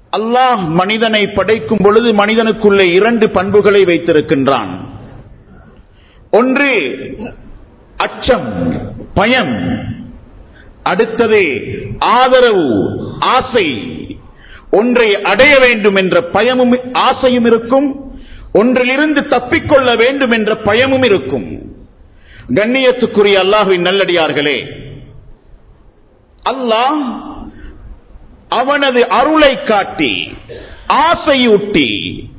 அல்லாஹ் மனிதனை படைக்கும் பொழுது மனிதனுக்குள்ளே இரண்டு பண்புகளை வைத்திருக்கின்றான் ஒன்று அச்சம் பயம் அடுத்தது ஆதரவு ஆசை ஒன்றை அடைய வேண்டும் என்ற பயமும் ஆசையும் இருக்கும் ஒன்றிலிருந்து தப்பிக்கொள்ள வேண்டும் என்ற பயமும் இருக்கும் கண்ணியத்துக்குரிய அல்லாஹுவின் நல்லடியார்களே அல்லாஹ் அவனது அருளை காட்டி ஆசையூட்டி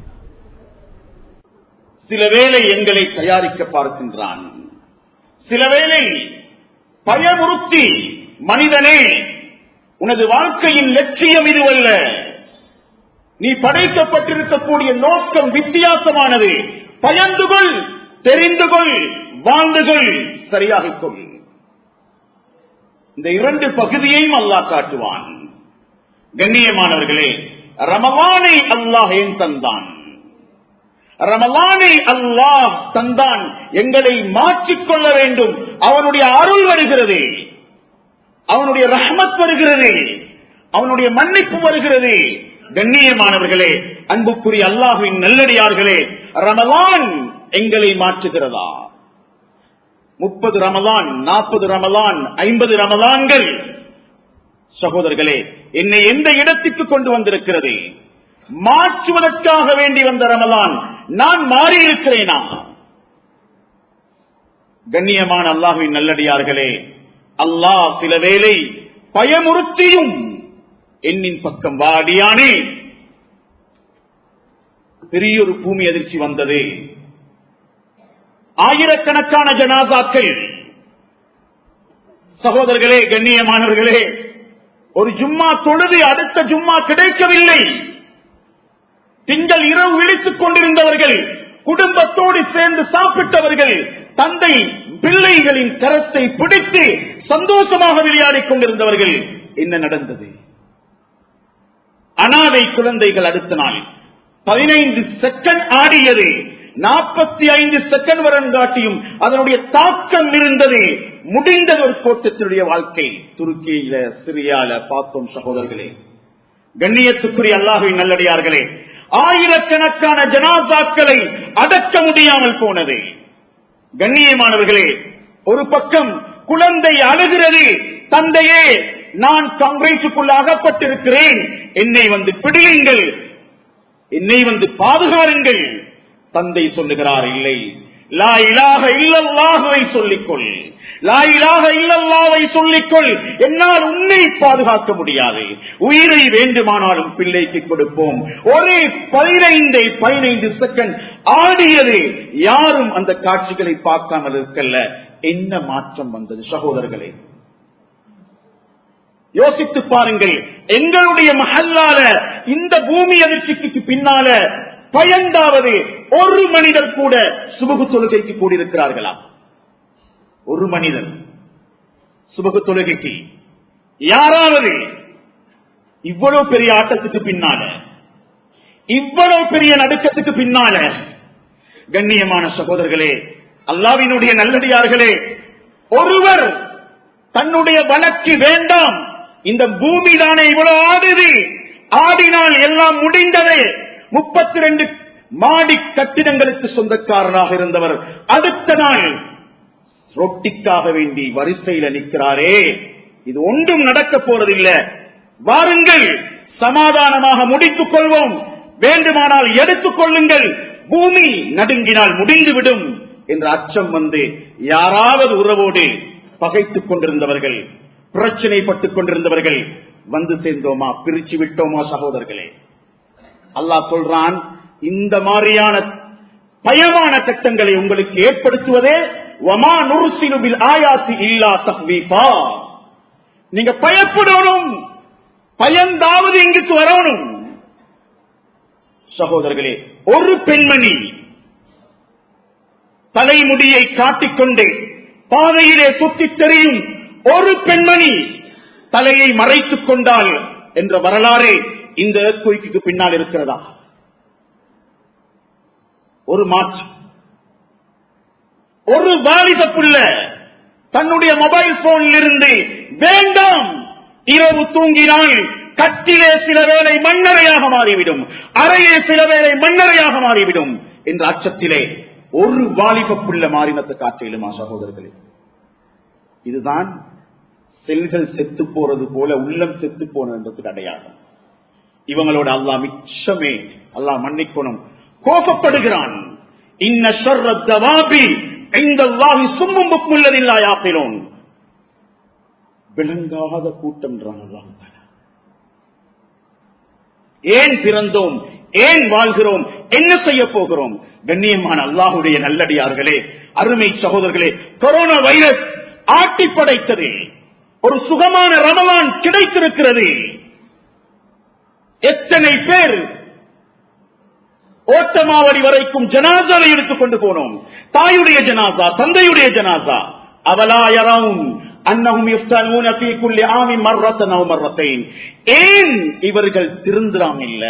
சில வேளை எங்களை தயாரிக்க பார்க்கின்றான் சில வேளை பயமுறுத்தி மனிதனே உனது வாழ்க்கையின் லட்சியம் இதுவல்ல நீ படைக்கப்பட்டிருக்கக்கூடிய நோக்கம் வித்தியாசமானது பயந்து கொள் தெரிந்து கொள் வாழ்ந்து கொள் சரியாகிக் கொள் இந்த இரண்டு பகுதியையும் அல்லாஹ் காட்டுவான் கண்ணியமானவர்களே ரமலானை அல்லாஹ் ஏன் தந்தான் ரமலானை அல்லாஹ் தந்தான் எங்களை மாற்றிக்கொள்ள வேண்டும் அவனுடைய அருள் வருகிறது அவனுடைய ரஹ்மத் வருகிறது அவனுடைய மன்னிப்பு வருகிறது கண்ணியமானவர்களே அன்புக்குரிய அல்லாஹுவின் நல்லடியார்களே ரமலான் எங்களை மாற்றுகிறதா முப்பது ரமலான் நாற்பது ரமலான் ஐம்பது ரமலான்கள் சகோதரர்களே என்னை எந்த இடத்துக்கு கொண்டு வந்திருக்கிறது மாற்றுவதற்காக வேண்டி வந்த ரமலான் நான் மாறியிருக்கிறேனா கண்ணியமான அல்லாஹுவின் நல்லடியார்களே அல்லாஹ் சில வேளை பயமுறுத்தியும் என்னின் பக்கம் வாடியானே பெரியொரு பூமி அதிர்ச்சி வந்தது ஆயிரக்கணக்கான ஜனாசாக்கள் சகோதரர்களே கண்ணியமானவர்களே ஒரு ஜும்மா தொழுது அடுத்த ஜும்மா கிடைக்கவில்லை திங்கள் இரவு விழித்துக் கொண்டிருந்தவர்கள் குடும்பத்தோடு சேர்ந்து சாப்பிட்டவர்கள் தந்தை பிள்ளைகளின் கரத்தை பிடித்து சந்தோஷமாக விளையாடிக் கொண்டிருந்தவர்கள் என்ன நடந்தது அனாதை குழந்தைகள் அடுத்த நாள் பதினைந்து செகண்ட் ஆடியது நாற்பத்தி ஐந்து செகண்ட் வரம் காட்டியும் அதனுடைய தாக்கம் இருந்தது முடிந்தது ஒரு கோட்டத்தினுடைய வாழ்க்கை துருக்கியில சிரியால பார்த்தோம் சகோதரர்களே கண்ணியத்துக்குரிய அல்லாஹுவின் நல்லடியார்களே ஆயிரக்கணக்கான ஜனாசாக்களை அடக்க முடியாமல் போனது கண்ணியமானவர்களே ஒரு பக்கம் குழந்தை அழுகிறது தந்தையே நான் காங்கிரசுக்குள் அகப்பட்டிருக்கிறேன் என்னை வந்து பிடியுங்கள் என்னை வந்து பாதுகாருங்கள் தந்தை சொல்லுகிறார் இல்லை லா இலாக இல்லல்லாஹுவை சொல்லிக்கொள் லா இலாக இல்லல்லாவை சொல்லிக்கொள் என்னால் உன்னை பாதுகாக்க முடியாது உயிரை வேண்டுமானாலும் பிள்ளைக்கு கொடுப்போம் ஒரே பதினைந்து பதினைந்து செகண்ட் ஆடியது யாரும் அந்த காட்சிகளை பார்க்காமல் இருக்கல்ல என்ன மாற்றம் வந்தது சகோதரர்களே யோசித்து பாருங்கள் எங்களுடைய மஹல்லால இந்த பூமி அதிர்ச்சிக்கு பின்னால பயந்தாவது ஒரு மனிதர் கூட சுபகு தொழுகைக்கு கூடியிருக்கிறார்களா ஒரு மனிதன் சுபகு தொழுகைக்கு யாராவது இவ்வளவு பெரிய ஆட்டத்துக்கு பின்னால இவ்வளவு பெரிய நடுக்கத்துக்கு பின்னால கண்ணியமான சகோதரர்களே அல்லாவினுடைய நல்லடியார்களே ஒருவர் தன்னுடைய வழக்கு வேண்டாம் இந்த பூமி தானே இவ்வளவு ஆடுது ஆடினால் எல்லாம் முடிந்தது முப்பத்தி ரெண்டு மாடி கட்டிடங்களுக்கு சொந்தக்காரனாக இருந்தவர் அடுத்த நாள் ரொட்டிக்காக வேண்டி வரிசையில நிற்கிறாரே இது ஒன்றும் நடக்க போறதில்லை வாருங்கள் சமாதானமாக முடித்துக் கொள்வோம் வேண்டுமானால் எடுத்துக் கொள்ளுங்கள் பூமி நடுங்கினால் முடிந்துவிடும் என்ற அச்சம் வந்து யாராவது உறவோடு பகைத்துக் கொண்டிருந்தவர்கள் பிரச்சனைப்பட்டுக் கொண்டிருந்தவர்கள் வந்து சேர்ந்தோமா பிரிச்சு விட்டோமா சகோதரர்களே அல்லாஹ் சொல்றான் இந்த மாதிரியான பயமான கட்டங்களை உங்களுக்கு ஏற்படுத்துவதே வமா நுருசிலுபில் ஆயாத்தி இல்லா தஹ்வீஃபா நீங்க பயப்படணும் பயந்தாவது இங்குக்கு வரணும் சகோதரர்களே ஒரு பெண்மணி தலைமுடியை காட்டிக்கொண்டு பாதையிலே சுத்தித் தெரியும் ஒரு பெண்மணி தலையை மறைத்துக் கொண்டால் என்ற வரலாறு இந்த கோய்க்கு பின்னால் இருக்கிறதா ஒரு மாற்று ஒரு வாலிப புள்ள தன்னுடைய மொபைல் போனில் இருந்து வேண்டாம் இரவு தூங்கினால் கட்டிலே சில வேளை மண்ணறையாக மாறிவிடும் அறையே சில வேளை மண்ணறையாக மாறிவிடும் என்ற அச்சத்திலே ஒரு வாலிப புள்ள மாறினத்தை காற்றிலுமா சகோதரர்களே இதுதான் செல்கள் செத்து போறது போல உள்ளம் செத்து போனதுக்கு அடையாளம் இவங்களோட அல்லா மிச்சமே அல்லா மன்னிக்கணும் கோபப்படுகிறான் இன்ன ஷர்ரத்தவாபி இந்த வாகி சும்மும் புக்குள்ளதில்லா யாப்பிலோன் விளங்காத கூட்டம் ஏன் பிறந்தோம் ஏன் வாழ்கிறோம் என்ன செய்ய போகிறோம் கண்ணியமான அல்லாஹுடைய நல்லடியார்களே அருமை சகோதரர்களே கொரோனா வைரஸ் ஆட்டி படைத்தது ஒரு சுகமான ரமலான் கிடைத்திருக்கிறது எத்தனை பேர் ஓட்டமாவடி வரைக்கும் ஜனாசாவை எடுத்துக் கொண்டு போனோம் தாயுடைய ஜனாசா தந்தையுடைய ஜனாசா அவலாயரவும் அன்னகும் ஆமி மர்ரத்தன் மர்ரத்தைன் ஏன் இவர்கள் திருந்துறாம் இல்ல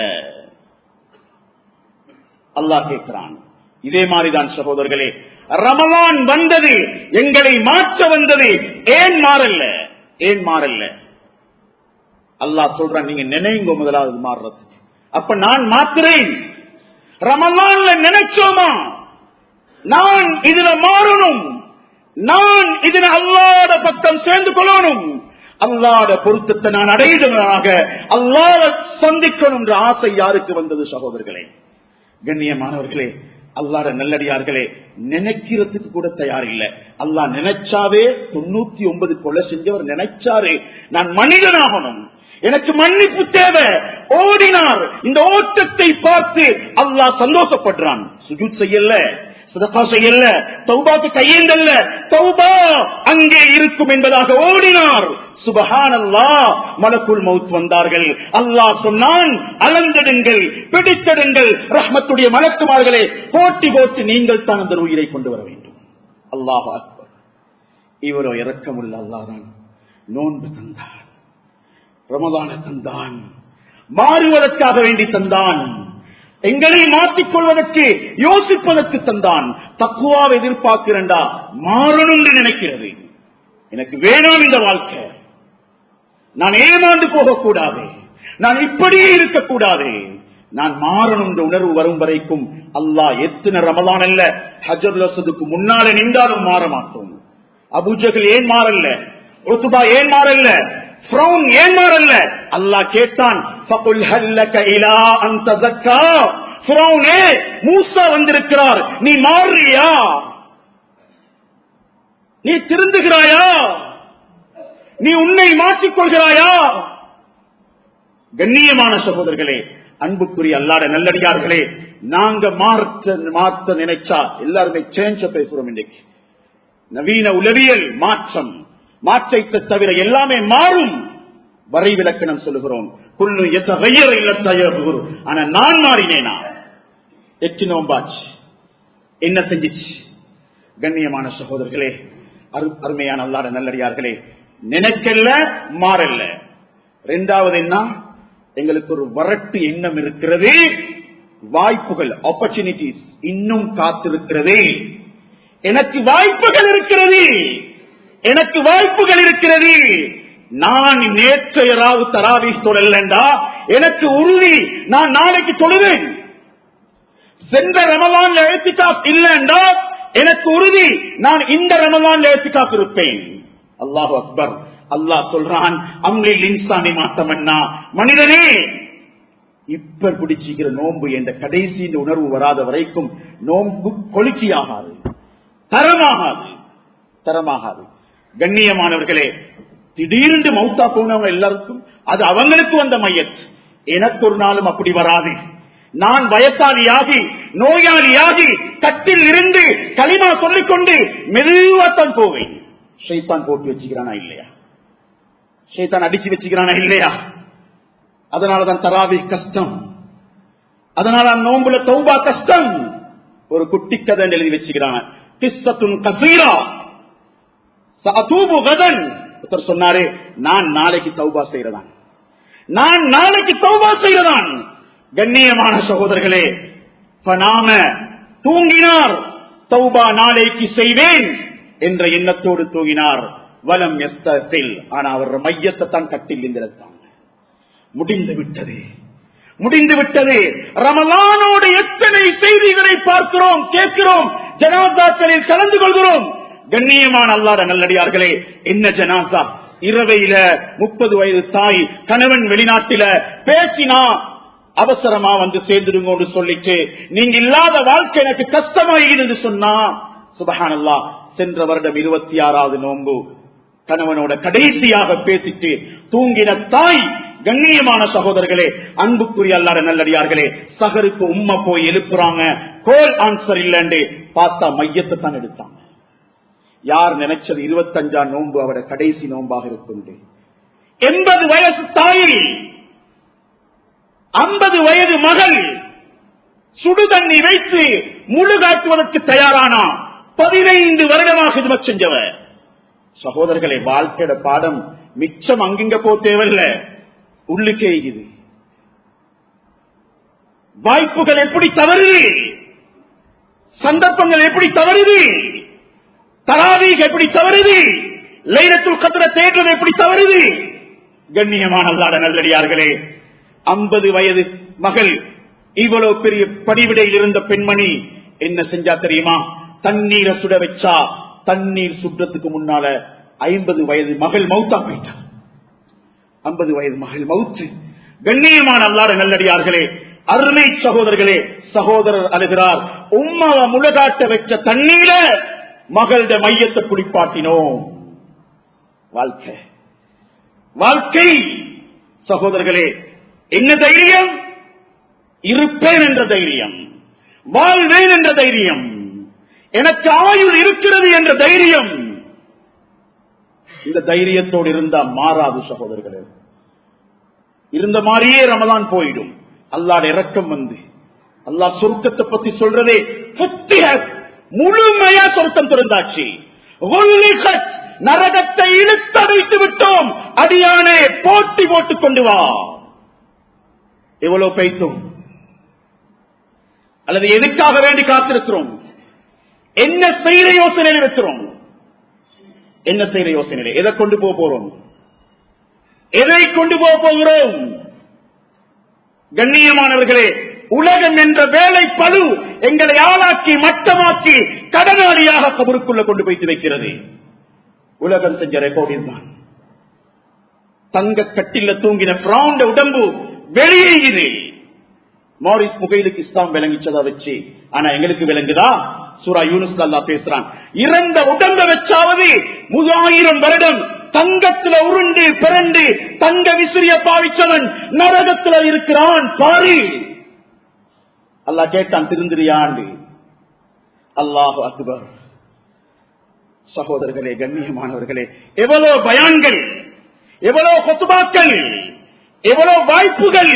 அல்லாஹ் கேட்கிறான் இதே மாதிரிதான் சகோதரர்களே ரமலான் வந்தது எங்களை மாற்ற வந்தது ஏன் மாறல்ல ஏன் மாறல்ல அல்லாஹ் சொல்றான் நீங்க நினைங்க முதலாவது மாறுறதுக்கு அப்ப நான் மாத்துறேன் ரமலான்ல நினைச்சோமா நான் இதுல மாறணும் நான் இதுல அல்லாத பக்கம் சேர்ந்து கொள்ளணும் அல்லாத பொருத்தத்தை நான் அடையிடுவதாக அல்லாத சந்திக்கணும் என்ற ஆசை யாருக்கு வந்தது சகோதரர்களே கண்ணியமானவர்களே அல்லாட நல்லடியார்களே நினைக்கிறதுக்கு கூட தயார் இல்ல அல்லா நினைச்சாவே தொண்ணூத்தி ஒன்பது கொலை செஞ்சவர் நினைச்சாரு நான் மனிதனாகணும் எனக்கு மன்னிப்பு தேவை ஓடினார் இந்த ஓட்டத்தை பார்த்து அல்லாஹ் சந்தோஷப்படுறான் சுஜூத் செய்யல சுதப்பா செய்யல தௌபாக்கு கையேந்தல்ல தௌபா அங்கே இருக்கும் என்பதாக ஓடினார் சுபஹான் அல்லா மலக்குள் மவுத் வந்தார்கள் அல்லாஹ் சொன்னான் அளந்தெடுங்கள் பிடித்தெடுங்கள் ரஹ்மத்துடைய மலக்குமார்களே போட்டி போட்டு நீங்கள் தான் அந்த உயிரை கொண்டு வர வேண்டும் அல்லாஹ் அக்பர் இவரோ இறக்கமுள்ள அல்லாதான் நோன்பு தந்தான் ரமதான தந்தான் மாறுவதற்காக வேண்டி தந்தான் எங்களை மாற்றிக்கொள்வதற்கு யோசிப்பதற்கு தந்தான் தக்குவாவை எதிர்பார்க்கிறண்டா மாறணும் என்று நினைக்கிறது எனக்கு வேணாம் இந்த வாழ்க்கை நான் ஏமாந்து போகக்கூடாது நான் இப்படியே இருக்கக்கூடாது நான் மாறணும் என்ற உணர்வு வரும் வரைக்கும் அல்லாஹ் எத்தனை ரமலான் அல்ல ஹஜர் லசதுக்கு முன்னால நின்றாலும் மாற மாட்டோம் அபுஜகள் ஏன் மாறல்ல ஒத்துபா ஏன் மாறல்ல ஃப்ரௌன் ஏன் மாறல்ல அல்லாஹ் கேட்டான் ஃபகுல் ஹல்லக இலா அன் தஸக்கா ஃப்ரௌனே மூசா வந்திருக்கிறார் நீ மாறுறியா நீ திருந்துகிறாயா நீ உன்னை மாற்றிக்கொள்கிறாயா கண்ணியமான சகோதரர்களே அன்புக்குரிய அல்லாட நல்லடியார்களே நாங்க மாற்ற மாற்ற நினைச்சா எல்லாருமே சேஞ்ச பேசுறோம் இன்னைக்கு நவீன உளவியல் மாற்றம் மாற்றத்தை தவிர எல்லாமே மாறும் வரை விளக்கணம் சொல்லுகிறோம் குள்ளு எத்தகைய இல்லத்தையர் ஆனா நான் மாறினேனா எச்சு நோம்பாச்சு என்ன செஞ்சிச்சு கண்ணியமான சகோதரர்களே அரு- அருமையான அல்லாட நல்லடியார்களே நினைக்கல மாறல்ல ரெண்டாவது என்ன எங்களுக்கு ஒரு வரட்டு எண்ணம் இருக்கிறது வாய்ப்புகள் ஆப்பர்ச்சுனிட்டிஸ் இன்னும் காத்திருக்கிறது எனக்கு வாய்ப்புகள் இருக்கிறது எனக்கு வாய்ப்புகள் இருக்கிறது நான் நேற்றைய ராவு தராவி தொழலண்டா எனக்கு உறுதி நான் நாளைக்கு தொழுவேன் சென்ற ரமலான் எழுத்துக்காப் இல்லைண்டா எனக்கு உறுதி நான் இந்த ரமலான் எழுத்துக்காப் இருப்பேன் அல்லாஹ் அக்பர் அல்லாஹ் சொல்றான் அம்லில் இன்சானி மாத்தமன்னா மனிதனே இப்ப பிடிச்சிக்கிற நோன்பு என்ற கடைசி இந்த உணர்வு வராத வரைக்கும் நோன்பு கொளிச்சியாகாது தரமாகாது தரமாகாது கண்ணியமானவர்களே திடீரென்று மௌத்தா போனவங்க எல்லாருக்கும் அது அவங்களுக்கு வந்த மையத் எனக்கு ஒரு நாளும் அப்படி வராது நான் வயசாளியாகி நோயாளியாகி கட்டில் இருந்து களிமா சொல்லிக்கொண்டு மெதுவாத்தான் போவேன் ஷைத்தான் போட்டு வச்சுக்கிறானா இல்லையா ஷைத்தான் அடிச்சு வச்சுக்கிறானா இல்லையா அதனாலதான் தராவி கஷ்டம் அதனால நோம்புல தௌபா கஷ்டம் ஒரு குட்டி கதை எழுதி வச்சுக்கிறான் கிஸ்தத்துன் கசீரா சஅதூபு கதன் ஒருத்தர் சொன்னாரு நான் நாளைக்கு தௌபா செய்யறதான் நான் நாளைக்கு தௌபா செய்யறதான் கண்ணியமான சகோதரர்களே நாம தூங்கினார் தௌபா நாளைக்கு செய்வேன் என்ற எண்ணத்தோடு தூங்கினார் வலம் எஸ்தில் ஆனா அவர் மையத்தை தான் கட்டில் இருந்திருக்காங்க முடிந்து விட்டது முடிந்து விட்டது ரமலானோடு எத்தனை செய்திகளை பார்க்கிறோம் கேட்கிறோம் ஜனாதாக்களில் கலந்து கொள்கிறோம் கண்ணியமான அல்லாத நல்லடியார்களே என்ன ஜனாதா இரவையில முப்பது வயது தாய் கணவன் வெளிநாட்டில பேசினா அவசரமா வந்து சேர்ந்துடுங்கன்னு சொல்லிட்டு நீங்க இல்லாத வாழ்க்கை எனக்கு கஷ்டமா இருந்து சொன்னா சுபஹானல்லா சென்ற வருடம் இருபத்தி ஆறாவது நோன்பு கணவனோட கடைசியாக பேசிட்டு தூங்கின தாய் கண்ணியமான சகோதரர்களே அன்புக்குரிய அல்லாத நல்லடியார்களே சகருக்கு உம்மா போய் எழுப்புறாங்க கோல் ஆன்சர் இல்லன்னு பார்த்தா மையத்தை தான் எடுத்தாங்க யார் நினைச்சது இருபத்தஞ்சாம் நோன்பு அவட கடைசி நோன்பாக இருக்கும் எண்பது வயசு தாய் ஐம்பது வயது மகள் சுடுதண்ணி வைத்து முழுகாட்டுவதற்கு தயாரானா பதினைந்து வருடமாக இது செஞ்சவ சகோதரர்களை வாழ்க்கையோட பாடம் மிச்சம் அங்கிங்க போ தேவையில்ல உள்ளுக்கே இது வாய்ப்புகள் எப்படி தவறுது சந்தர்ப்பங்கள் எப்படி தவறுது தராவீக எப்படி தவறுது லைலத்துல் கத்திர தேடுறது எப்படி தவறுது கண்ணியமான அல்லாத நல்லடியார்களே ஐம்பது வயது மகள் இவ்வளவு பெரிய படிவிடையில் இருந்த பெண்மணி என்ன செஞ்சா தெரியுமா தண்ணீரை சுட வச்சா தண்ணீர் சுடுறதுக்கு முன்னால ஐம்பது வயது மகள் மௌத்தா போயிட்டா ஐம்பது வயது மகள் மவுத்து கண்ணியமான அல்லாத நல்லடியார்களே அருமை சகோதரர்களே சகோதரர் அழுகிறார் உம்மாவை முழுகாட்ட வச்ச தண்ணீர மகளோட மையத்தை குடிப்பாட்டினோம் வாழ்க்கை வாழ்க்கை சகோதரர்களே என்ன தைரியம் இருப்பேன் என்ற தைரியம் வாழ்வேன் என்ற தைரியம் எனக்கு ஆயுள் இருக்கிறது என்ற தைரியம் இந்த தைரியத்தோடு இருந்தா மாறாது சகோதரர்களே இருந்த மாதிரியே ரமதான் போயிடும் அல்லாட இறக்கம் வந்து அல்லாஹ் சொர்க்கத்தை பத்தி சொல்றதே புத்திஹத், முழுமையா சொர்க்கம் திறந்தாச்சு ஒல்லிகத், நரகத்தை இழுத்தடைத்து விட்டோம் அடியானே போட்டி போட்டுக் கொண்டு வா எவ்வளவு பைத்தும் அல்லது எதுக்காக வேண்டி காத்திருக்கிறோம் என்ன செய்யற யோசனையில் இருக்கிறோம் என்ன செய்யற யோசனையில் எதை கொண்டு போக போறோம் எதை கொண்டு போக போகிறோம் கண்ணியமானவர்களே உலகம் என்ற வேலை பழு எங்களை ஆளாக்கி மட்டமாக்கி கடனாளியாக கபருக்குள்ள கொண்டு போய்த்து வைக்கிறது உலகம் செஞ்ச ரெக்கார்டில் தான் தங்க கட்டில தூங்கின பிராண்ட உடம்பு வெளியே இது மாரிஸ் புகையிலுக்கு இஸ்லாம் விளங்கிச்சதா வச்சு ஆனா எங்களுக்கு விளங்குதா சூரா யூனுஸ் அல்லா பேசுறான் இறந்த உடம்ப வச்சாவது மூவாயிரம் வருடம் தங்கத்துல உருண்டு பிறண்டு தங்க விசிறிய பாவிச்சவன் நரகத்துல இருக்கிறான் பாரு அல்லா கேட்டான் திருந்திரியாண்டு அல்லாஹ் அக்பர் சகோதரர்களே கண்ணியமானவர்களே எவ்வளவு பயான்கள் எவ்வளவு கொத்துபாக்கள் எவ்வளவு வாய்ப்புகள்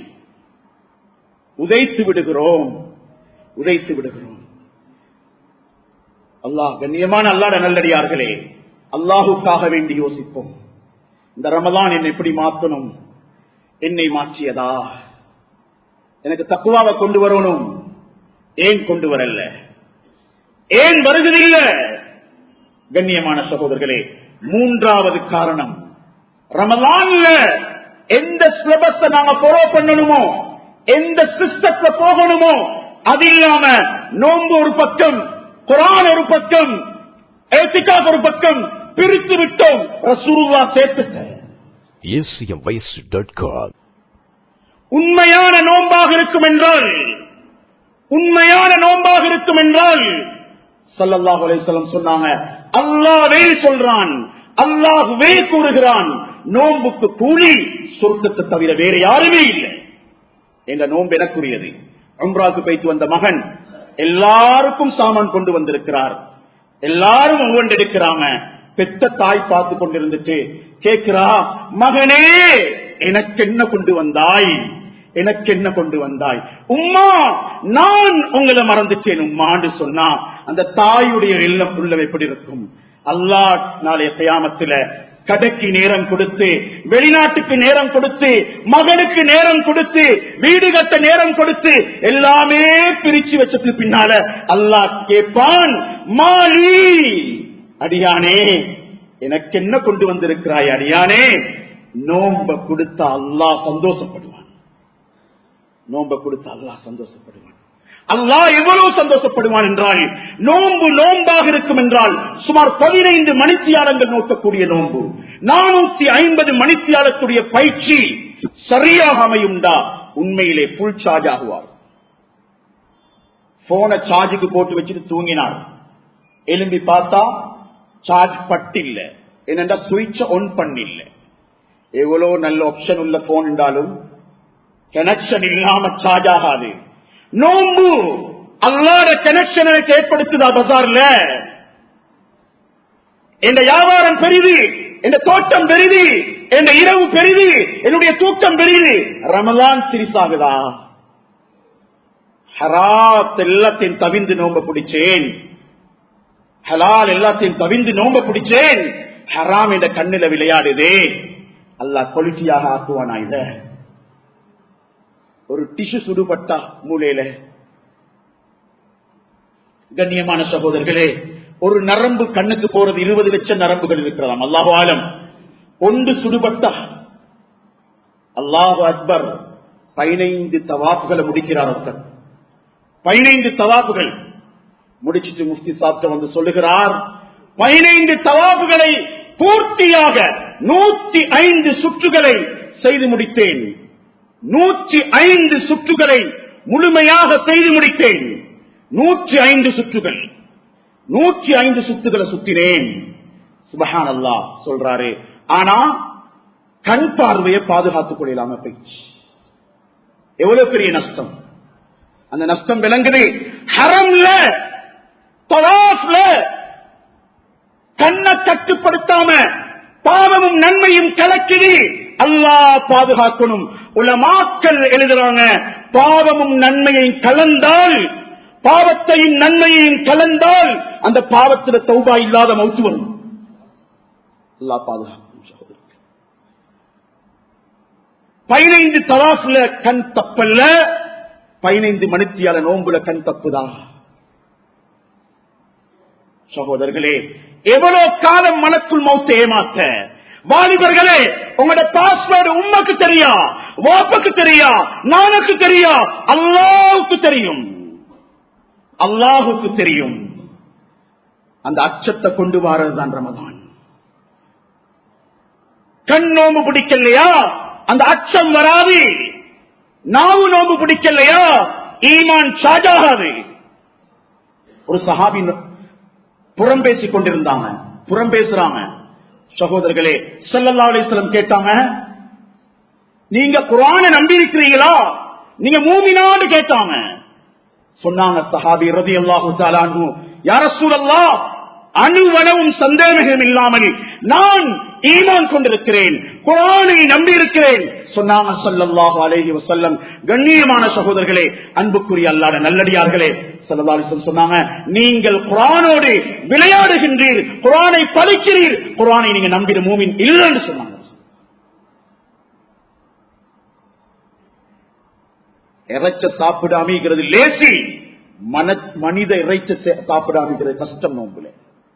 உதைத்து விடுகிறோம் உதைத்து விடுகிறோம் அல்லாஹ் கண்ணியமான அல்லாட நல்லடியார்களே அல்லாஹுக்காக வேண்டி யோசிப்போம் இந்த ரமலான் என்னை எப்படி மாற்றணும் என்னை மாற்றியதா எனக்கு தக்குவாவை கொண்டு வரணும் ஏன் கொண்டு வரல ஏன் வருகிறதில்ல கண்ணியமான சகோதரர்களே மூன்றாவது காரணம் ரமலான்ல எந்த சிலபஸ நாங்க ஃபாலோ பண்ணணுமோ எந்த சிஸ்டத்துல போகணுமோ அது இல்லாம நோன்பு ஒரு பக்கம் குரான் ஒரு பக்கம் ஏத்திக்காக ஒரு பக்கம் பிரித்து விட்டோம் ரசூருவா சேர்த்துட்ட acmvoice.com. உண்மையான நோன்பாக இருக்கும் என்றால் உண்மையான நோன்பாக இருக்கும் என்றால் சல்லல்லாஹு அலைஹி வஸல்லம் சொன்னாங்க அல்லாஹ்வே சொல்றான் அல்லாஹ்வே கூறுகிறான் நோன்புக்கு கூலி சொர்க்கத்தை தவிர வேற யாருமே இல்லை என்ற நோன்பு எனக்குரியது உம்ராக்கு போய்த்து வந்த மகன் எல்லாருக்கும் சாமான் கொண்டு வந்திருக்கிறார் எல்லாரும் ஒவ்வொன்று எடுக்கிறாங்க பெத்த தாய் பார்த்து கொண்டிருந்துட்டு கேட்கிறா மகனே எனக்கு என்ன கொண்டு வந்தாய் எனக்கு என்ன கொண்டு வந்தாய் உம்மா நான் உங்களை மறந்துட்டேன் உம்மான்னு சொன்னா அந்த தாயுடைய எல்லம் உள்ளவ எப்படி இருக்கும் அல்லாஹ் நாளைய கயாமத்துல கடைக்கு நேரம் கொடுத்து வெளிநாட்டுக்கு நேரம் கொடுத்து மகனுக்கு நேரம் கொடுத்து வீடு கட்ட நேரம் கொடுத்து எல்லாமே பிரிச்சு வச்சதுக்கு பின்னால அல்லாஹ் கேட்பான் மாலி அடியானே எனக்கு என்ன கொண்டு வந்திருக்கிறாய் அடியானே நோம்ப கொடுத்த அல்லாஹ் சந்தோஷப்படுவான் நோம்ப கொடுத்த அல்லாஹ் சந்தோஷப்படுவான் அல்லாஹ் எவ்வளவு சந்தோஷப்படுவான் என்றால் நோன்பு நோன்பாக இருக்கும் என்றால் சுமார் பதினைந்து மணித்தியாலங்கள் நோக்கக்கூடிய நோன்பு நானூத்தி ஐம்பது மணித்தியாலத்துடைய பயிற்சி சரியாக அமையும்டா உண்மையிலே புல் சார்ஜ் ஆகுவார் போனை சார்ஜுக்கு போட்டு வச்சுட்டு தூங்கினார் எலும்பி பார்த்தா சார்ஜ் பட்டில்ல என்னென்றா சுவிட்ச ஒன் பண்ணில்ல எவ்வளவு நல்ல ஆப்ஷன் உள்ள போன் என்றாலும் கனெக்ஷன் இல்லாம சார்ஜ் ஆகாது நோம்பு அல்லாத கனெக்ஷன் எனக்கு ஏற்படுத்துதா பசார்ல என் வியாபாரம் பெரிது என் தோட்டம் பெரிது என் இரவு பெரிது என்னுடைய தூக்கம் பெரிது ரமலான் சிரிசாகுதா ஹராத் எல்லாத்தையும் தவிந்து நோம்ப பிடிச்சேன் ஹலால் எல்லாத்தையும் தவிந்து நோம்ப பிடிச்சேன் ஹராம் என்ற கண்ணில விளையாடுதே அல்லாஹ் கொலிட்டியாக ஆக்குவானா இத ஒரு டிஷு சுடுபட்டா மூலையில கண்ணியமான சகோதரர்களே ஒரு நரம்பு கண்ணுக்கு போறது இருபது லட்சம் நரம்புகள் இருக்கிறதாம் அல்லாஹு ஆலம் ஒன்று சுடுபட்டா அல்லாஹு அக்பர் பதினைந்து தவாப்புகளை முடிக்கிறார் ஒருத்தர் பதினைந்து தவாப்புகள் முடிச்சிட்டு முஃப்தி சாப்த வந்து சொல்லுகிறார் பதினைந்து தவாப்புகளை பூர்த்தியாக நூற்றி ஐந்து சுற்றுகளை செய்து முடித்தேன் நூற்றி ஐந்து சுற்றுகளை முழுமையாக செய்து முடித்தேன் நூற்றி ஐந்து சுற்றுகள் நூற்றி ஐந்து சுத்துகளை சுத்தினேன் சுபஹான் அல்லா சொல்றாரு ஆனா கண் பார்வையை பாதுகாத்துக் கொள்ளலாம போயிடுச்சு எவ்வளவு பெரிய நஷ்டம் அந்த நஷ்டம் விளங்குது ஹரம்ல தவாஃப்ல கண்ணை கட்டுப்படுத்தாம பாவமும் நன்மையும் கலக்குது அல்லாஹ் பாதுகாக்கணும் உலமாக்கள் எழுதுறாங்க பாவமும் நன்மையும் கலந்தால் பாவத்தையும் நன்மையையும் கலந்தால் அந்த பாவத்துல தௌபா இல்லாத மௌத்து வரும் அல்லா பாதுகாக்கும் சகோதரர் பதினைந்து தவாஃப்ல கண் தப்பல்ல பதினைந்து மணித்தியால நோம்புல கண் தப்புதா சகோதரர்களே எவ்வளவு காலம் மனக்குள் மௌத்த ஏமாத்த வாலிபர்களே உங்களோட பாஸ்வேர்டு உண்மைக்கு தெரியா வாப்புக்கு தெரியா நானுக்கு தெரியா அல்லாவுக்கு தெரியும் அல்லாஹுக்கு தெரியும் அந்த அச்சத்தை கொண்டு வாரதுதான் ரமதான் கண் நோம்பு பிடிக்கலையா அந்த அச்சம் வராது நாவு நோம்பு பிடிக்கலையா ஈமான் சாஜாகாது ஒரு சஹாபி புறம் பேசிக் கொண்டிருந்தாங்க புறம் பேசுறாங்க சகோதரர்களே சல்லல்லா அலிஸ்லம் கேட்டாங்க நீங்க குரான நம்பி இருக்கிறீங்களா நீங்க மூமினான்னு கேட்டாங்க சொன்னாங்க சஹாபி ரதி அல்லாஹு யார சூழல்லா அணுவனவும் சந்தேகம் இல்லாமல் நான் ஈமான் கொண்டிருக்கிறேன் குரானை நம்பி இருக்கிறேன் சொன்னாங்க சல்லல்லாஹு அலேஹி வசல்லம் கண்ணியமான சகோதரர்களே அன்புக்குரிய அல்லாத நல்லடியார்களே சல்லல்லாஹு சொன்னாங்க நீங்கள் குரானோடு விளையாடுகின்றீர் குரானை படிக்கிறீர் குரானை நீங்க நம்பிட மூமின் இல்லைன்னு சொன்னாங்க இறைச்ச சாப்பிடாமிக்கிறது லேசி மன மனித இறைச்ச சாப்பிடாமிக்கிறது கஷ்டம் நோம்புல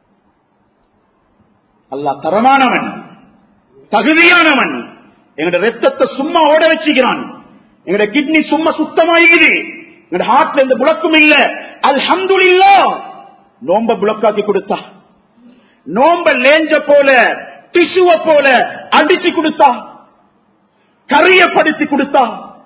அல்லா தரமானவன் தகுதியானவன் எங்கட ரத்தத்தை சும்மா ஓட வச்சுக்கிறான் எங்கட கிட்னி சும்மா சுத்தமாயிக்குது எங்கட ஹார்ட்ல எந்த புழக்கும் இல்ல அல்ஹம்துலில்லா நோம்ப புழக்காக்கி கொடுத்தா நோம்ப லேஞ்ச போல டிசுவ போல அடிச்சு கொடுத்தா கரியப்படுத்தி கொடுத்தா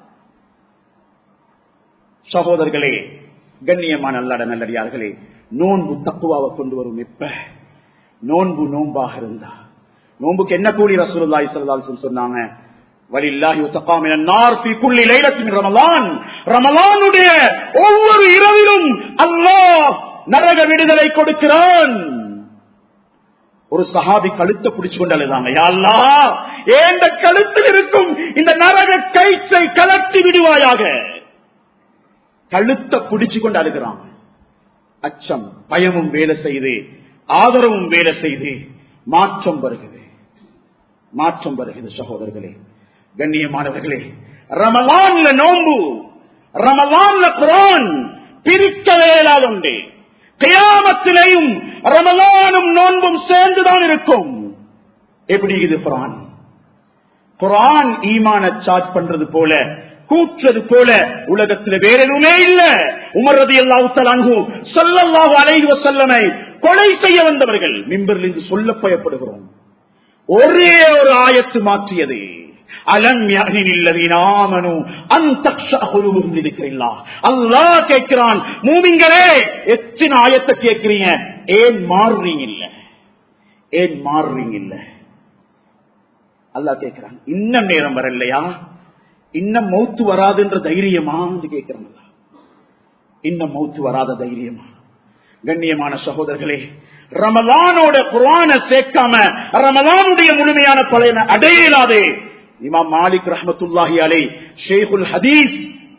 சகோதரர்களே கண்ணியமான அல்லாட நல்லடியார்களே நோன்பு தக்குவாவை கொண்டு வரும் எப்ப நோன்பு நோன்பாக இருந்தா நோன்புக்கு என்ன கூலி ரசூலுல்லாஹி ஸல்லல்லாஹு அலைஹி வஸல்லம் சொன்னாங்க வலில்லாஹி வத்தகா மினன் நார் ஃபீ குல்லி லைலத்தின் ரமலான் ரமலானுடைய ஒவ்வொரு இரவிலும் அல்லாஹ் நரக விடுதலை கொடுக்கிறான் ஒரு சஹாபி கழுத்தை பிடிச்சு கொண்டு அழுதாங்க யா அல்லாஹ் ஏந்த கழுத்தில் இருக்கும் இந்த நரக கயிற்றை கலட்டி விடுவாயாக கழுத்தை பிடிச்சு கொண்டு அழுகிறான் அச்சம் பயமும் வேலை செய்து ஆதரவும் வேலை செய்து மாற்றம் வருகிறது மாற்றம் வருகிறது சகோதரர்களே கண்ணியமானவர்களே ரமலான்ல நோம்பு ரமலான்ல குரான் பிரிக்க வேளாது உண்டு கியாமத்திலேயும் ரமலானும் நோன்பும் சேர்ந்துதான் இருக்கும் எப்படி இது குரான் குரான் ஈமான சார்ஜ் பண்றது போல கூற்றது போல உலகத்தில் வேற எதுவுமே இல்ல உமரது அல்லாஹு சொல்லல்லாஹு அலைஹி வஸல்லமை கொலை செய்ய வந்தவர்கள் மிம்பரில் இருந்து சொல்ல பயப்படுகிறோம் ஒரே ஒரு ஆயத்து மாற்றியது அலம் யானில்லதீனாமனு அந்தக்ஷகுலுவும் இருக்கிறீங்களா அல்லாஹ் கேட்கிறான் மூமிங்களே எத்தனை ஆயத்தை கேட்கிறீங்க ஏன் மாறுறீங்க இல்ல ஏன் மாறுறீங்க இல்ல அல்லாஹ் கேட்கிறான் இன்னும் நேரம் வரலையா இன்னும் மௌத்து வராதுன்ற தைரியமா கேட்கிறான் இன்னும் மௌத்து வராத தைரியமா கண்ணியமான சகோதரர்களே ரமலானோட குரான சேர்க்காம ரமலானுடைய முழுமையான பலனை அடையலாது இமாம் மாலிக் ரஹமத்துல்லாஹி அலை ஷேகுல் ஹதீஸ்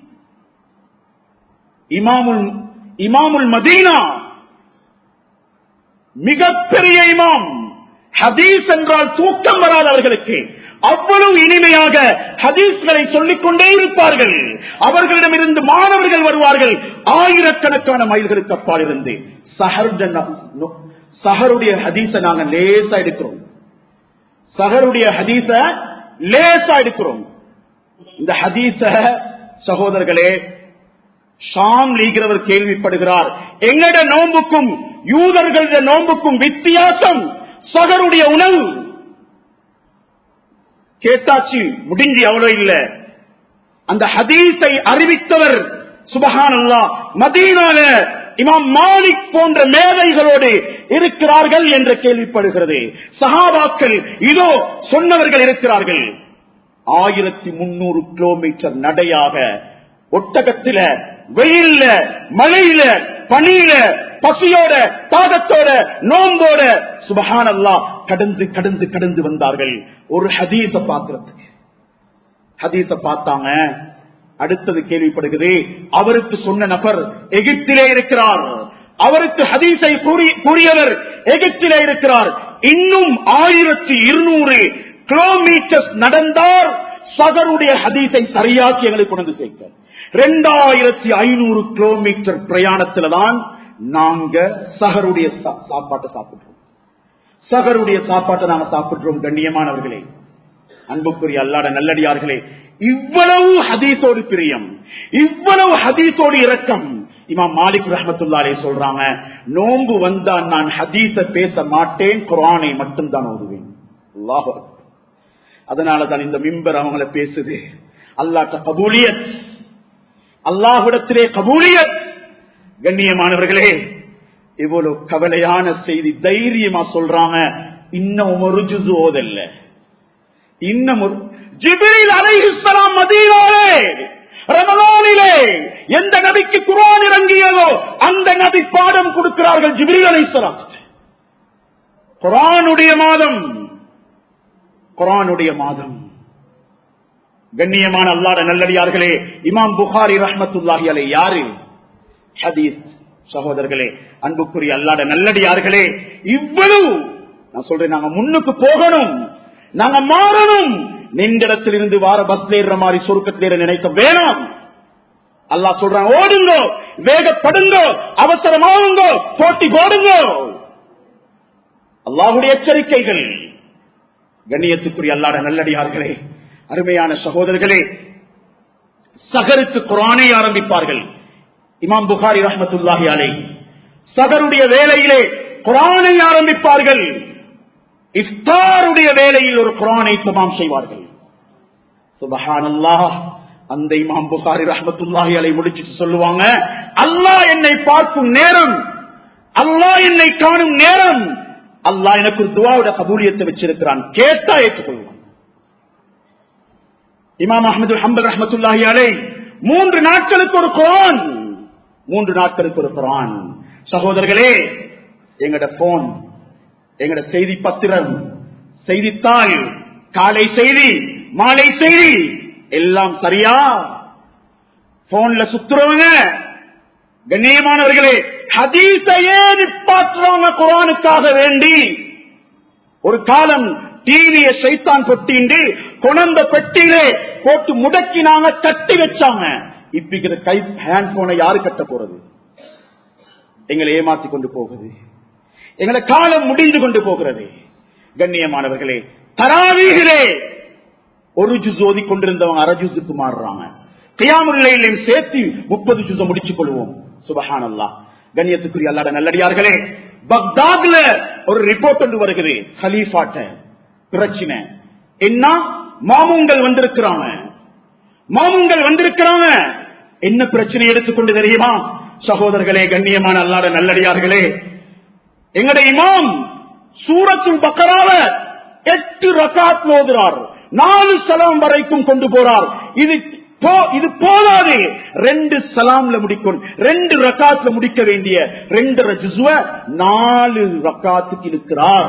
இமாமுல் இமாமுல் மதீனா மிகப்பெரிய இமாம் ஹதீஸ் என்றால் தூக்கம் வராதவர்களுக்கு அவ்வளவு இனிமையாக ஹதீஸ்களை சொல்லிக் கொண்டே இருப்பார்கள் அவர்களிடமிருந்து மாணவர்கள் வருவார்கள் ஆயிரக்கணக்கான மைல்களுக்கு அப்பால் இருந்து சஹருடைய ஹதீஸ நாங்க லேசா எடுக்கிறோம் சஹருடைய ஹதீஸ லேசா எடுக்கிறோம் இந்த ஹதீஸ சகோதரர்களே ஷாம் லீகிறவர் கேள்விப்படுகிறார் எங்கட நோம்புக்கும் யூதர்கள நோம்புக்கும் வித்தியாசம் சகருடைய உணவு கேட்டாச்சு முடிஞ்சு அவ்வளவு இல்ல அந்த ஹதீஸை அறிவித்தவர் சுபஹான் அல்லா மதீனால இமாம் மாலிக் போன்ற மேதைகளோடு இருக்கிறார்கள் என்று கேள்விப்படுகிறது சஹாபாக்கள் இதோ சொன்னவர்கள் இருக்கிறார்கள் ஆயிரத்தி முன்னூறு கிலோமீட்டர் நடையாக ஒட்டகத்தில வெயில்ல மழையில பனியில பசியோட தாகத்தோட நோம்போட சுபஹான் அல்லா கடந்து கடந்து கடந்து வந்தார்கள் ஒரு ஹதீச பாக்குறதுக்கு ஹதீச பார்த்தாங்க அடுத்தது கேள்விப்படுகிறது அவருக்கு சொன்ன நபர் எகிப்திலே இருக்கிறார் அவருக்கு ஹதீஸை கூறியவர் எகிப்திலே இருக்கிறார் இன்னும் ஆயிரத்தி இருநூறு கிலோமீட்டர் நடந்தார் சகருடைய ஹதீஸை சரியாக்கி எங்களுக்கு கொண்டு சேர்க்க ரெண்டாயிரத்தி ஐநூறு கிலோமீட்டர் பிரயாணத்துல தான் நாங்க சகருடைய சாப்பாட்டை சாப்பிடுறோம் சகருடைய சாப்பாட்டை நாங்க சாப்பிடுறோம் கண்ணியமானவர்களே அன்புக்குரிய அல்லாட நல்லடியார்களே இவ்வளவு ஹதீஸோடு பிரியம் இவ்வளவு ஹதீஸோடு இரக்கம் இமாம் மாலிக் ரஹமத்துல்லாலே சொல்றாங்க நோன்பு வந்தா நான் ஹதீஸ பேச மாட்டேன் குரானை மட்டும்தான் ஓதுவேன் அல்லாஹ் அதனாலதான் இந்த மிம்பர் அவங்கள பேசுது அல்லாட்ட கபூலியத் அல்லாஹுடத்திலே கபூலியத் கண்ணியமானவர்களே இவ்வளவு கவலையான செய்தி தைரியமா சொல்றாங்க இன்னும் ஒரு ஜுசு ஓதல்ல இன்னும் ஒரு ஜிபிரில் அலைஹிஸ்ஸலாம் மதீனாலே ரமலானிலே எந்த நபிக்கு குரான் இறங்கியதோ அந்த நபி பாடம் கொடுக்கிறார்கள் ஜிபிரில் அலைஹிஸ்ஸலாம் குரானுடைய மாதம் குரானுடைய மாதம் கண்ணியமான அல்லாட நல்லடியார்களே இமாம் புகாரி ரஹமத்துல்லாஹி அலை யாரு ஹதீஸ் சகோதரர்களே அன்புக்குரிய அல்லாட நல்லடியார்களே இவ்வளவு நான் சொல்றேன் நாங்க முன்னுக்கு போகணும் நாங்க மாறணும் நின்றடத்தில் இருந்து வார பஸ்ல ஏற மாதிரி சொருக்கத்தில் நினைக்க வேணாம் அல்லாஹ் சொல்றான் ஓடுங்க வேகப்படுங்க அவசரமாகுங்க போட்டி போடுங்க அல்லாஹுடைய எச்சரிக்கைகள் கண்ணியத்துக்குரிய அல்லாட நல்லடியார்களே அருமையான சகோதரர்களே சகருக்கு குரானை ஆரம்பிப்பார்கள் இமாம் புகாரி ரஹமத்துல்லாஹி அலை சகருடைய வேலையிலே குரானை ஆரம்பிப்பார்கள் இஃப்தாருடைய வேலையில் ஒரு குரானை தமாம் செய்வார்கள் சுபஹானல்லாஹ் அந்த இமாம் புகாரி ரஹமத்துல்லாஹி அலை முடிச்சுட்டு சொல்லுவாங்க அல்லாஹ் என்னை பார்க்கும் நேரம் அல்லாஹ் என்னை காணும் நேரம் அல்லாஹ் எனக்கு ஒரு துவாவோட கபூலியத்தை வச்சிருக்கிறான் கேட்டா ஏற்றுக்கொள்வான் இமாம் அஹமது ஹம்பல் ரஹமத்துல்லாஹி அலை மூன்று நாட்களுக்கு ஒரு குரான் மூன்று நாட்களுக்கு ஒரு குரான் சகோதரர்களே எங்கட போன் எங்கட செய்தி பத்திரம் செய்தித்தாள் காலை செய்தி மாலை செய்தி எல்லாம் சரியா போன்ல சுத்துறவங்க கண்ணியமானவர்களே ஹதீசையே நிப்பாற்றுறவங்க குரானுக்காக வேண்டி ஒரு காலம் டிவிய சைத்தான் பொட்டிண்டு கொணந்த பெட்டியிலே போட்டு முடக்கினாங்க கட்டி வச்சாங்க இப்ப கை ஹேண்ட் போனை யாரு கட்ட போறது எங்களை ஏமாத்தி கொண்டு போகுது எங்களை காலம் முடிந்து கொண்டு போகிறது கண்ணியமானவர்களே தராவீகளே ஒரு ஜுஸ் ஓதி கொண்டிருந்தவங்க அரை ஜுஸுக்கு மாறுறாங்க கியாமுல்லையிலையும் சேர்த்து முப்பது ஜுஸ முடிச்சுக் கொள்வோம் சுபஹான் அல்லா கண்ணியத்துக்குரிய அல்லாட நல்லடியார்களே பக்தாத்ல ஒரு ரிப்போர்ட் ஒன்று வருகிறது ஹலீஃபாட்ட பிரச்சனை என்ன மாமுங்கள் வந்திருக்கிறாங்க மாமுங்கள் வந்திருக்கிறாங்க என்ன பிரச்சனை எடுத்துக்கொண்டு தெரியுமா சகோதரர்களே கண்ணியமான அல்லாட நல்லடியார்களே எங்கட இமாம் சூரத்துல் பக்கராவ எட்டு ரகாத் ஓதுறார் நாலு சலாம் வரைக்கும் கொண்டு போறார் இது போ- இது போதாது ரெண்டு சலாம்ல முடிக்கணும் ரெண்டு ரக்காத்ல முடிக்க வேண்டிய ரெண்டு ரஜுவ நாலு ரக்காத்துக்கு இழுக்கிறார்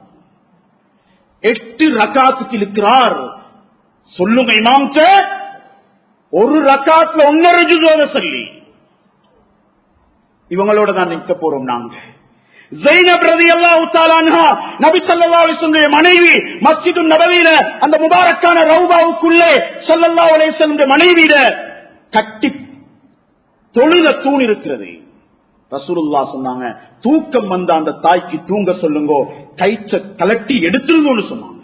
எட்டு ரக்காத்துக்கு இழுக்கிறார் சொல்லுங்க இமாம் ஒரு ரக்காத்ல ஒன்னரை ஜுசுவ சொல்லி இவங்களோட தான் நிற்க போறோம் நாங்க ஜெயினப் ரலியல்லாஹு தஆலா அன்ஹா நபி ஸல்லல்லாஹு அலைஹி வஸல்லம் மனைவி மஸ்ஜிது நபவியில அந்த முபாரக்கான ரவுபாவுக்குள்ளே ஸல்லல்லாஹு அலைஹி வஸல்லம் மனைவியில கட்டி தொழுத தூண் இருக்கிறது ரசூலுல்லாஹ் சொன்னாங்க தூக்கம் வந்த அந்த தாய்க்கு தூங்க சொல்லுங்க கைச்ச கலட்டி எடுத்துருங்கன்னு சொன்னாங்க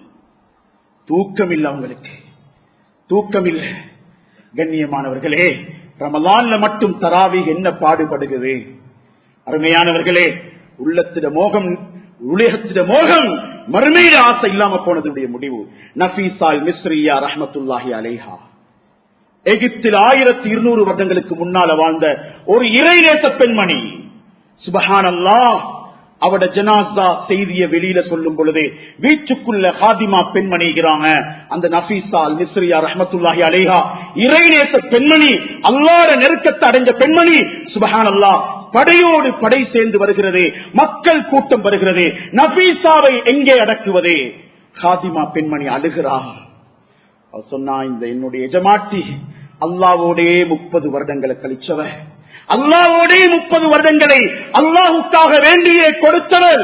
தூக்கம் இல்லை அவங்களுக்கு தூக்கம் இல்லை கண்ணியமானவர்களே ரமலான்ல மட்டும் தராவி என்ன பாடுபடுகிறது அருமையானவர்களே உள்ளத்திட மோகம் உலகத்திட மோகம் மறுமையில ஆசை இல்லாம போனதுடைய முடிவு நபீசால் மிஸ்ரியா ரஹமத்துல்லாஹி அலைஹா எகிப்தில் ஆயிரத்தி இருநூறு வருடங்களுக்கு முன்னால வாழ்ந்த ஒரு இறைநேச பெண்மணி சுபஹான் அல்லாஹ் அவட ஜனாசா செய்திய வெளியில சொல்லும் பொழுது வீட்டுக்குள்ள ஹாதிமா பெண்மணிகிறாங்க அந்த நபீசா அல் மிஸ்ரியா ரஹமத்துல்லாஹி அலைஹா இறைநேச பெண்மணி அல்லாட நெருக்கத்தை அடைஞ்ச பெண்மணி சுபஹான் அல்லாஹ் படையோடு படை சேர்ந்து வருகிறது மக்கள் கூட்டம் வருகிறது நபீசாவை எங்கே அடக்குவது ஹாதிமா பெண்மணி அழுகிறார் அவ சொன்னா இந்த என்னுடைய எஜமாட்டி அல்லாவோடே முப்பது வருடங்களை கழிச்சவ அல்லாவோடே முப்பது வருடங்களை அல்லாஹுக்காக வேண்டியே கொடுத்தவர்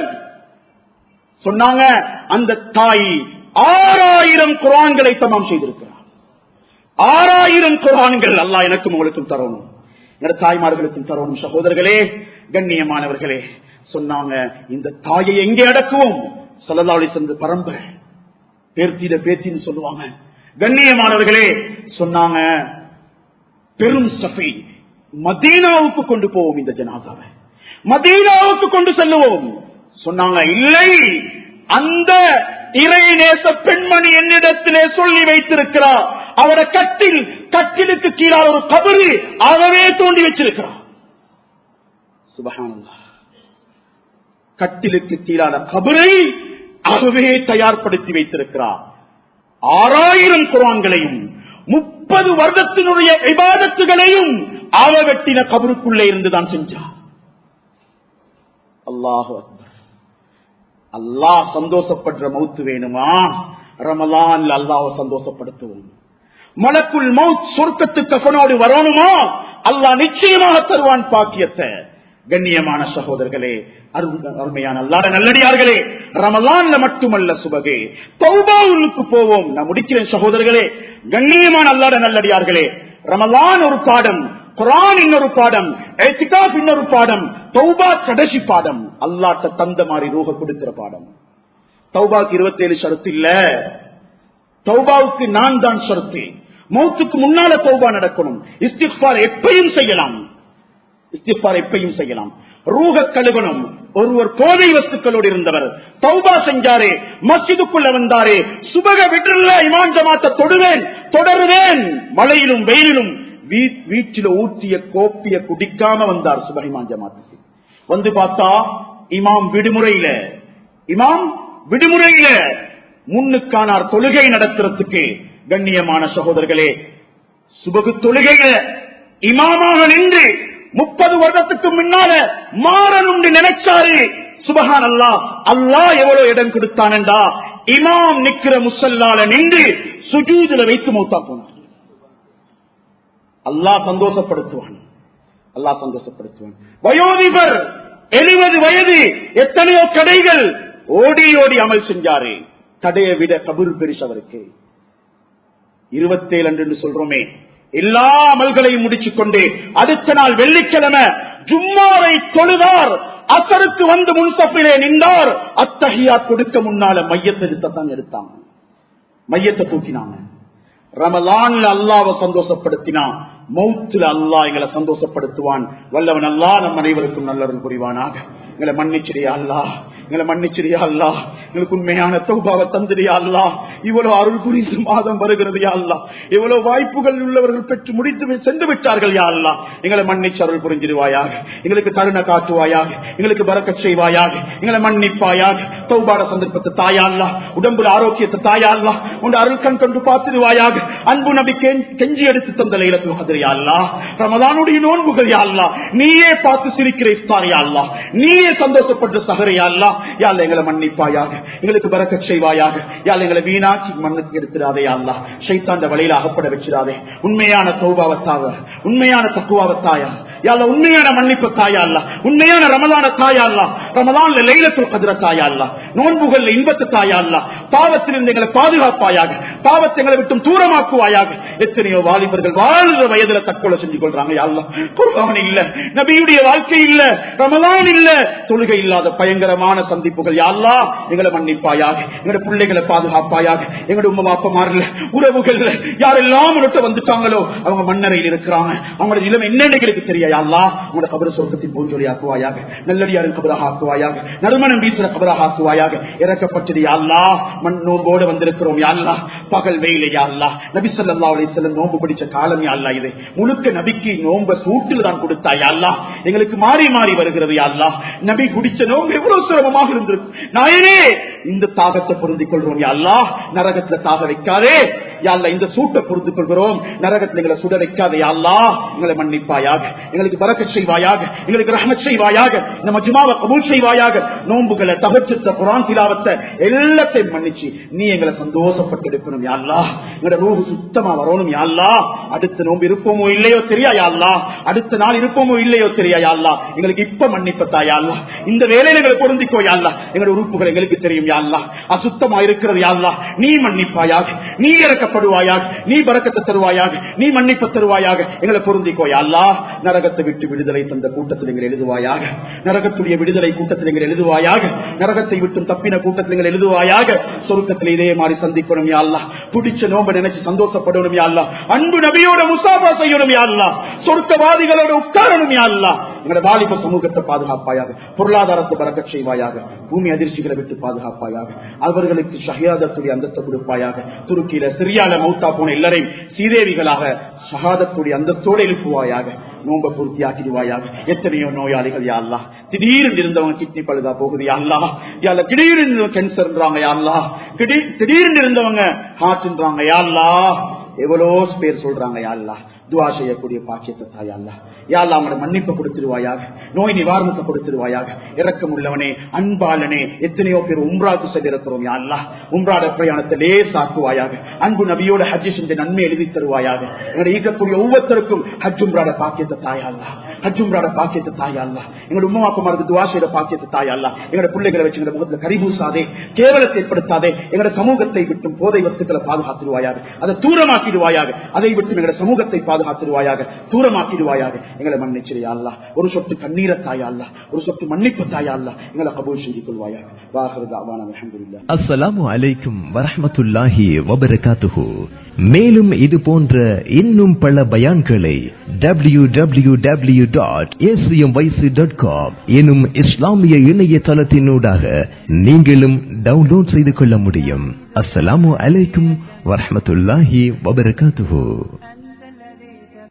சொன்னாங்க அந்த தாய் ஆறாயிரம் குரான்களை தமாம் செய்திருக்கிறார் ஆறாயிரம் குரான்கள் அல்லாஹ் எனக்கும் உங்களுக்கும் தரணும் என்னோட தாய்மார்களுக்கும் தரணும் சகோதரர்களே கண்ணியமானவர்களே சொன்னாங்க இந்த தாயை எங்கே அடக்குவோம் சொல்லலாளி சென்று பரம்பரை பேர்த்திட பேத்தின்னு சொல்லுவாங்க கண்ணியமானவர்களே சொன்னாங்க பெரும் சபை மதீனாவுக்கு கொண்டு போவோம் இந்த ஜனாதாவை மதீனாவுக்கு கொண்டு செல்லுவோம் சொன்னாங்க இல்லை அந்த இறைநேச பெண்மணி என்னிடத்திலே சொல்லி வைத்திருக்கிறார் அவர கட்டில் கட்டிலுக்கு கீழால் ஒரு கபரு அவவே தோண்டி வச்சிருக்கிறார் சுபகானந்தா கட்டிலுக்கு கீழான கபரை அவவே தயார்படுத்தி வைத்திருக்கிறார் ஆறாயிரம் குரான்களையும் முப்பது வருடத்தினுடைய விவாதத்துகளையும் அவ வெட்டின கபருக்குள்ளே இருந்துதான் செஞ்சார் அல்லாஹு அக்பர் அல்லாஹ் சந்தோஷப்படுற மௌத்து வேணுமா ரமலான் அல்லாஹ் சந்தோஷப்படுத்துவோம் மலக்குள் மவுத் சொர்க்கத்து கஃனோடு வரணுமா அல்லாஹ் நிச்சயமாக தருவான் பாக்கியத்தை கண்ணியமான சகோதரர்களே அருள்- அருமையான அல்லாட நல்லடியார்களே ரமலான்ல மட்டுமல்ல சுபகே தௌபாவுக்கு போவோம் நான் முடிக்கிறேன் சகோதரர்களே கண்ணியமான அல்லாட நல்லடியார்களே ரமலான் ஒரு பாடம் குரான் இன்னொரு பாடம் ஏத்திகாப் இன்னொரு பாடம் தௌபா கடைசி பாடம் அல்லாட்ட தந்த மாதிரி ரூக கொடுக்கிற பாடம் தௌபாக்கு இருபத்தி ஏழு ஷரத்து இல்ல தௌபாவுக்கு நான் தான் ஷரத்து மௌத்துக்கு முன்னால தௌபா நடக்கணும் இஸ்திஃபார் எப்பையும் செய்யலாம் இஸ்திஃபார் எப்பையும் செய்யலாம் ரூக கழுகணும் ஒருவர் போதை வஸ்துக்களோடு இருந்தவர் தௌபா செஞ்சாரே மஸ்ஜிதுக்குள்ள வந்தாரே சுபக விட்டுல இமான் ஜமாத்த தொடுவேன் தொடருவேன் மழையிலும் வெயிலிலும் வீ- வீட்டில ஊற்றிய கோப்பிய குடிக்காம வந்தார் சுபஹிமான் ஜமாத்துக்கு வந்து பார்த்தா இமாம் விடுமுறையில இமாம் விடுமுறையில முன்னுக்கானார் தொழுகை நடத்துறதுக்கு கண்ணியமான சகோதரர்களே சுபகு தொழுகையில இமாமாக நின்று முப்பது வருடத்துக்கு முன்னால மாறணும்னு நினைச்சாரு சுபஹான் அல்லா அல்லாஹ் எவ்வளவு இடம் கொடுத்தானண்டா இமாம் நிக்கிற முசல்லால நின்று சுஜூதுல வைத்து மௌத்தா போனார் அல்லாஹ் சந்தோஷப்படுத்துவான் அல்லாஹ் சந்தோஷப்படுத்துவான் வயோதிபர் எழுபது வயது எத்தனையோ கடைகள் ஓடி ஓடி அமல் செஞ்சாரு கடையை விட கபூர் பெரிசவருக்கு இருபத்தேழு அன்று சொல்றோமே எல்லா அமல்களையும் முடிச்சுக் கொண்டு அடுத்த நாள் வெள்ளிக்கிழமை ஜும்மாவை தொழுதார் அசருக்கு வந்து முன்சப்பிலே நின்றார் அத்தகையா கொடுக்க முன்னால மையத்தை எடுத்தான் எடுத்தாங்க மையத்தை தூக்கினாங்க ரமலான்ல அல்லாவை சந்தோஷப்படுத்தினா மௌத்துல அல்லாஹ் எங்களை சந்தோஷப்படுத்துவான் வல்லவன் அல்லாஹ் நம் அனைவருக்கும் நல்லருள் புரிவானாக எங்களை மன்னிச்சிரியா அல்லா எங்களை மன்னிச்சிரியா அல்லா எங்களுக்கு உண்மையான தௌபாவை தந்திரியா அல்லா இவ்வளவு அருள் புரிந்து மாதம் வருகிறது யா அல்லா இவ்வளவு வாய்ப்புகள் உள்ளவர்கள் பெற்று முடித்து சென்று விட்டார்கள் யா அல்லா எங்களை மன்னிச்சு அருள் புரிஞ்சிருவாயாக எங்களுக்கு கருணை காட்டுவாயாக எங்களுக்கு பறக்க செய்வாயாக எங்களை மன்னிப்பாயாக தௌபாட சந்தர்ப்பத்தை தாயா அல்லா உடம்புல ஆரோக்கியத்தை தாயா அல்லா உன் அருள் கண் கொண்டு பார்த்துருவாயாக அன்பு நபி கெஞ்சி எடுத்து தந்த லைலத்து மகதிரியா அல்லா ரமதானுடைய நோன்புகள் யா அல்லா நீயே பார்த்து சிரிக்கிற இஃப்தார் யா அல்லா நீயே சந்தோஷப்பட்டு சகரையா அல்லா யாழ் எங்களை மன்னிப்பாயாக எங்களுக்கு பறக்க செய்வாயாக யாழ் எங்களை வீணாக்கி மண்ணுக்கு எடுத்துடாதே அல்லா சைத்தாண்ட வழியில அகப்பட வச்சிடாதே உண்மையான தௌபாவத்தாக உண்மையான தக்குவாவத்தாயா யாழ் உண்மையான மன்னிப்பு தாயா அல்ல உண்மையான ரமலான தாயா அல்ல ரமலான்ல லைலத்துல் கதிர தாயா அல்ல நோன்புகள் இன்பத்து தாயா அல்ல பாவத்திலிருந்து எங்களை பாதுகாப்பாயாக பாவத்தை எங்களை விட்டும் தூரமாக்குவாயாக எத்தனையோ வாலிபர்கள் வாழ்ந்த வயதுல தற்கொலை செஞ்சு கொள்றாங்க யாழ்லா குர்பான் இல்ல நபியுடைய வாழ்க்கை இல்ல ரமலான் இல்ல தொழுகை இல்லாத பயங்கரமான சந்திப்புகள் யாழ்லா எங்களை மன்னிப்பாயாக எங்களுடைய பிள்ளைகளை பாதுகாப்பாயாக எங்களுடைய உமா அப்பமாரில் உறவுகள் யாரெல்லாம் உனட்ட வந்துட்டாங்களோ அவங்க மண்ணறையில் இருக்கிறாங்க அவங்களோட நிலைமை என்னன்னு எங்களுக்கு தெரியா அல்லா உங்களோட கபர சொர்க்கத்தின் பூஞ்சொலி ஆக்குவாயாக நல்லடியாரின் கபராக ஆக்குவாயாக நறுமணம் வீசுற கபராக ஆக்குவாயாக இறக்கப்பட்டது யாழ்லா மண் நோம்போடு வந்திருக்கிறோம் யாழ்லா பகல் வெயில யாழ்லா நபி சொல்லா அலிசல்லம் நோம்பு பிடிச்ச காலம் யாழ்லா இது முழுக்க நபிக்கு நோம்ப சூட்டில் தான் கொடுத்தா யாழ்லா எங்களுக்கு மாறி மாறி வருகிறது யாழ்லா நபி குடிச்ச நோம்பு எவ்வளவு சிரமமாக இருந்திருக்கு நாயனே இந்த தாகத்தை பொருந்திக் கொள்றோம் யாழ்லா நரகத்துல தாக வைக்காதே யாழ்லா இந்த சூட்டை பொருந்து கொள்கிறோம் நரகத்தில் எங்களை சுட வைக்காதே யாழ்லா எங்களை மன்னிப்பாயாக எங்களுக்கு பறக்க செய்வாயாக எங்களுக்கு ரஹமத் செய்வாயாக இந்த மஜ்மாவை கபூல் செய்வாயாக நோன்புகளை தகச்சத்த குரான் திலாவத்தை எல்லாத்தையும் மன்னிச்சு நீ எங்களை சந்தோஷப்பட்டு எடுக்கணும் யாழ்லா எங்களோட ரூபு சுத்தமா வரணும் யாழ்லா அடுத்த நோன்பு இருப்போமோ இல்லையோ தெரியா யாழ்லா அடுத்த நாள் இருப்போமோ இல்லையோ தெரியா யாழ்லா எங்களுக்கு இப்ப மன்னிப்பத்தா யாழ்லா இந்த வேலையில எங்களை பொருந்திக்கோ யாழ்லா எங்களோட உறுப்புகள் எங்களுக்கு தெரியும் யாழ்லா அசுத்தமா இருக்கிறது யாழ்லா நீ மன்னிப்பாயாக நீ இறக்கப்படுவாயாக நீ பறக்கத்தை தருவாயாக நீ மன்னிப்பு தருவாயாக எங்களை பொருந்திக்கோ யாழ்லா நரகத்தை விட்டு விடுதலை தந்த கூட்டத்தில் எங்கள் எழுதுவாயாக நரகத்துடைய விடுதலை கூட்டத்தில் எங்கள் எழுதுவாயாக நரகத்தை விட்டும் தப்பின கூட்டத்தில் எங்கள் எழுதுவாயாக சொருக்கத்தில் இதே மாதிரி சந்திக்கணும் யாழ்லா பிடிச்ச நோம்ப நினைச்சு சந்தோஷப்படணும் யாழ்லா அன்பு நபியோட முசாபா செய்யணும் யாழ்லா சொருக்கவாதிகளோட உட்காரணும் யாழ்லா எங்களோட வாலிப சமூகத்தை பாதுகாப்பாயாக பொருளாதாரத்தை பறக்க செய்வாயாக பூமி அதிர்ச்சிகளை விட்டு பாதுகாப்பாயாக அவர்களுக்கு ஷஹியாதத்துடைய அந்தஸ்து கொடுப்பாயாக துருக்கியில சிரியால மௌத்தா போன எல்லாரையும் சீதேவிகளாக ஷஹாதத்துடைய அந்தஸ்தோடு எழுப்புவாயாக நோம்ப பூர்த்தியாக்கிடுவாயாக எத்தனையோ நோயாளிகள் யாழ்லா திடீர்னு இருந்தவங்க கிட்னி பழுதா போகுது யாழ்லா யாழ்ல திடீர்னு கேன்சர்ன்றாங்க யாழ்லா திடீர்னு இருந்தவங்க ஹார்ட்ன்றாங்க யாழ்லா எவ்வளோ பேர் சொல்றாங்க யாழ்லா துவா செய்யக்கூடிய பாக்கியத்தை தாயல்லா யாழ்லா அவங்களோட மன்னிப்பை கொடுத்துருவாயாக நோய் நிவாரணத்தை கொடுத்துருவாயாக இறக்கம் உள்ளவனே அன்பாளனே எத்தனையோ பேர் உம்ராக்கு சென்றிருக்கிறோம் யாழ்லா உம்ராட பிரயாணத்தை லேசாக்குவாயாக அன்பு நபியோட ஹஜ்ஜி செஞ்ச நன்மை எழுதி தருவாயாக எங்களை ஈர்க்கக்கூடிய ஒவ்வொருத்தருக்கும் ஹஜ் உம்ராட பாக்கியத்தை தாயல்லா ஹஜ் உம்ராட பாக்கியத்தை தாயல்லா எங்களோட உமாக்குமாருக்கு துவா செய்யற பாக்கியத்தை தாயல்லா எங்களோட பிள்ளைகளை வச்சு எங்களோட முகத்துல கரிபூசாதே கேவலத்தை ஏற்படுத்தாதே எங்களோட சமூகத்தை விட்டும் போதை வத்துக்களை பாதுகாத்துருவாயாக அதை தூரமாக்கிடுவாயாக அதை விட்டு எங்களோட சமூகத்தை பாதுகாத்துருவாயாக தூரமாக்கிடுவாயாக எங்களை மன்னிச்சிரியா அல்லா ஒரு சொட்டு கண்ணீரை தாயா அல்லா ஒரு சொட்டு மன்னிப்பு தாயா அல்லா எங்களை கபூல் செய்து கொள்வாயாக வாஹர் தாவான அல்ஹம்துலில்லாஹ் அஸ்ஸலாமு அலைக்கும் வரஹ்மத்துல்லாஹி வபரகாத்துஹு மேலும் இது போன்ற இன்னும் பல பயான்களை W W W dot dot com எனும் இஸ்லாமிய இணையதளத்தினூடாக நீங்களும் டவுன்லோட் செய்து கொள்ள முடியும் அஸ்ஸலாமு அலைக்கும் வரஹ்மத்துல்லாஹி வபரகாத்துஹு